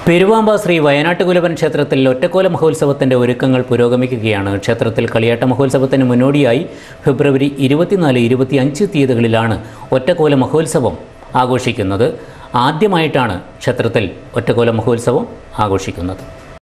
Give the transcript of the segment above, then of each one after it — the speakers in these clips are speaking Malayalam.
പെരുവാമ്പ ശ്രീ വയനാട്ടുകുലവൻ ക്ഷേത്രത്തിൽ ഒറ്റക്കോല മഹോത്സവത്തിന്റെ ഒരുക്കങ്ങൾ പുരോഗമിക്കുകയാണ് ക്ഷേത്രത്തിൽ കളിയാട്ട മഹോത്സവത്തിന് മുന്നോടിയായി ഫെബ്രുവരി ഇരുപത്തിനാല് ഇരുപത്തിയഞ്ച് തീയതികളിലാണ് ഒറ്റക്കോല മഹോത്സവം ആഘോഷിക്കുന്നത് ആദ്യമായിട്ടാണ് ക്ഷേത്രത്തിൽ ഒറ്റക്കോല മഹോത്സവം ആഘോഷിക്കുന്നത്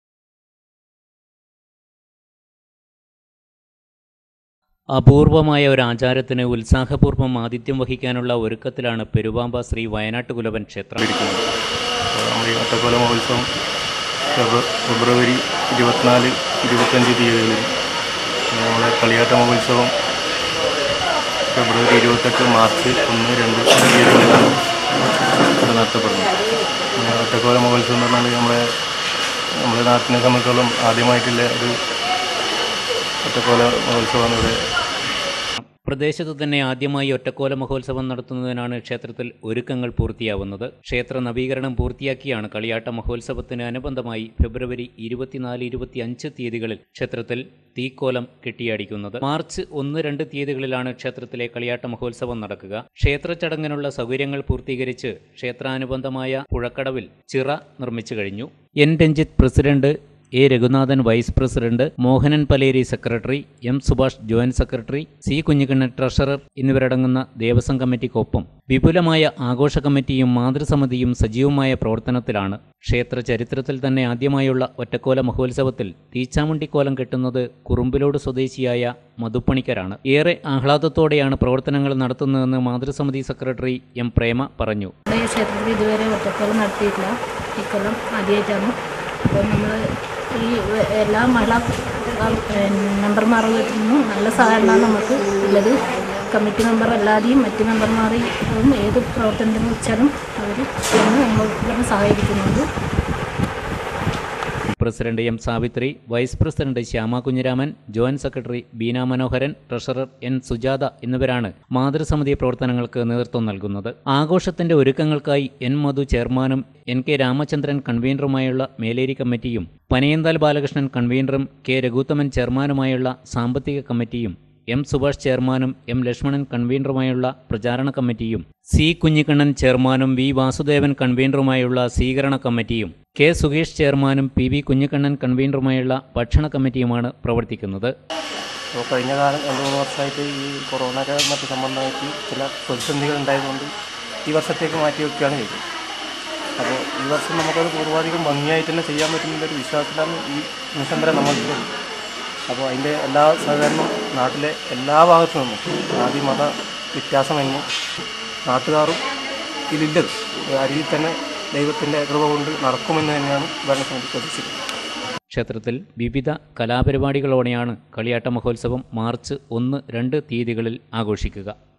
അപൂർവമായ ഒരു ആചാരത്തിന് ഉത്സാഹപൂർവ്വം ആതിഥ്യം വഹിക്കാനുള്ള ഒരുക്കത്തിലാണ് പെരുവാമ്പ ശ്രീ വയനാട്ടുകുലവൻ ക്ഷേത്രം ഇരിക്കുന്നത് അപ്പോൾ നമ്മൾ ഈ ഒറ്റക്കൊല മഹോത്സവം ഫെബ്രു ഫെബ്രുവരി ഇരുപത്തിനാല് ഇരുപത്തഞ്ച് തീയതികളിൽ പിന്നെ നമ്മളെ കളിയാട്ട മഹോത്സവം ഫെബ്രുവരി ഇരുപത്തെട്ട് മാർച്ച് ഒന്ന് രണ്ട് തീയതികളിലാണ് ഇവിടെ നടത്തപ്പെടുന്നത് പിന്നെ ഒറ്റക്കോല മഹോത്സവം എന്ന് പറഞ്ഞാൽ നമ്മളെ നമ്മുടെ നാട്ടിനെ സംബന്ധിച്ചോളം ആദ്യമായിട്ടുള്ള ഒരു ഒറ്റക്കോല മഹോത്സവമാണ് ഇവിടെ പ്രദേശത്ത് തന്നെ ആദ്യമായി ഒറ്റക്കോല മഹോത്സവം നടത്തുന്നതിനാണ് ക്ഷേത്രത്തിൽ ഒരുക്കങ്ങൾ പൂർത്തിയാവുന്നത് ക്ഷേത്ര നവീകരണം പൂർത്തിയാക്കിയാണ് കളിയാട്ട മഹോത്സവത്തിന് അനുബന്ധമായി ഫെബ്രുവരി ഇരുപത്തിനാല് ഇരുപത്തിയഞ്ച് തീയതികളിൽ ക്ഷേത്രത്തിൽ തീക്കോലം കെട്ടിയാടിക്കുന്നത് മാർച്ച് ഒന്ന് രണ്ട് തീയതികളിലാണ് ക്ഷേത്രത്തിലെ കളിയാട്ട മഹോത്സവം നടക്കുക ക്ഷേത്ര ചടങ്ങിനുള്ള സൗകര്യങ്ങൾ പൂർത്തീകരിച്ച് ക്ഷേത്രാനുബന്ധമായ പുഴക്കടവിൽ ചിറ നിർമ്മിച്ചു കഴിഞ്ഞു N Ranjith president A Raghunathan vice president Mohanan Paleri secretary M Subhash joint secretary C Kunhikannan treasurer എന്നിവരടങ്ങുന്ന ദേവസ്വം കമ്മിറ്റിക്കൊപ്പം വിപുലമായ ആഘോഷ കമ്മിറ്റിയും മാതൃസമിതിയും സജീവമായ പ്രവർത്തനത്തിലാണ് ക്ഷേത്ര ചരിത്രത്തിൽ തന്നെ ആദ്യമായുള്ള ഒറ്റക്കോല മഹോത്സവത്തിൽ തീച്ചാമുണ്ടിക്കോലം കെട്ടുന്നത് കുറുമ്പിലോട് സ്വദേശിയായ മധുപ്പണിക്കരാണ് ഏറെ ആഹ്ലാദത്തോടെയാണ് പ്രവർത്തനങ്ങൾ നടത്തുന്നതെന്ന് മാതൃസമിതി സെക്രട്ടറി എം പ്രേമ പറഞ്ഞു നമ്മുടെ ഈ ക്ഷേത്രത്തിൽ ഇതുവരെ ഒറ്റക്കൊല്ലം നടത്തിയിട്ടില്ല ഇക്കൊല്ലം ആദ്യമായിട്ടാണ് അപ്പോൾ നമ്മൾ ഈ വ- എല്ലാ മഹിളാ മെമ്പർമാരുടെ വീട്ടിൽ നിന്നും നല്ല സഹകരണമാണ് നമുക്ക് ഉള്ളത് കമ്മിറ്റി മെമ്പർ അല്ലാതെയും മറ്റ് മെമ്പർമാരെയും ഏത് പ്രവർത്തനത്തിന് വെച്ചാലും അവർ വന്ന് നമ്മളെ സഹായിക്കുന്നുണ്ട് president M Savithri vice president Shyama Kunhiraman joint secretary Beena Manoharan treasurer N Sujatha എന്നിവരാണ് മാതൃസമിതി പ്രവർത്തനങ്ങൾക്ക് നേതൃത്വം നൽകുന്നത് ആഘോഷത്തിന്റെ ഒരുക്കങ്ങൾക്കായി എൻ മധു ചെയർമാനും എൻ കെ രാമചന്ദ്രൻ കൺവീനറുമായുള്ള മേലേരി കമ്മിറ്റിയും പനയന്താൽ ബാലകൃഷ്ണൻ കൺവീനറും കെ രഘുത്തമൻ ചെയർമാനുമായുള്ള സാമ്പത്തിക കമ്മിറ്റിയും എം സുഭാഷ് ചെയർമാനും എം ലക്ഷ്മണൻ കൺവീനറുമായുള്ള പ്രചാരണ കമ്മിറ്റിയും സി കുഞ്ഞിക്കണ്ണൻ ചെയർമാനും വി വാസുദേവൻ കൺവീനറുമായുള്ള സ്വീകരണ കമ്മിറ്റിയും കെ സുകേഷ് ചെയർമാനും പി വി കുഞ്ഞിക്കണ്ണൻ കൺവീനറുമായുള്ള ഭക്ഷണ കമ്മിറ്റിയുമാണ് പ്രവർത്തിക്കുന്നത് അപ്പോൾ കഴിഞ്ഞ കാലം രണ്ട് മൂന്ന് വർഷമായിട്ട് ഈ കൊറോണയുടെ മറ്റ് സംബന്ധമായിട്ട് ചില പ്രതിസന്ധികൾ ഉണ്ടായതുകൊണ്ട് ഈ വർഷത്തേക്ക് മാറ്റി വെക്കുകയാണ് ചെയ്തത് അപ്പോൾ ഈ വർഷം നമുക്കത് പൂർവാധികം ഭംഗിയായിട്ട് തന്നെ ചെയ്യാൻ പറ്റുന്ന ഒരു വിശ്വാസത്തിലാണ് ഈ നിമിഷം വരെ നമ്മളുള്ളത് അപ്പോൾ അതിൻ്റെ എല്ലാ സഹകരണവും നാട്ടിലെ എല്ലാ ഭാഗത്തു നിന്നും ജാതി മത വ്യത്യാസമെന്നും നാട്ടുകാരും ഇതില്ലത് അരിയിൽ തന്നെ ദൈവത്തിൻ്റെ കൃപ കൊണ്ട് നടക്കുമെന്ന് തന്നെയാണ് ഭരണസമിതി പ്രതീക്ഷിക്കുന്നത് ക്ഷേത്രത്തിൽ വിവിധ കലാപരിപാടികളോടെയാണ് കളിയാട്ട മഹോത്സവം മാർച്ച് ഒന്ന് രണ്ട് തീയതികളിൽ ആഘോഷിക്കുക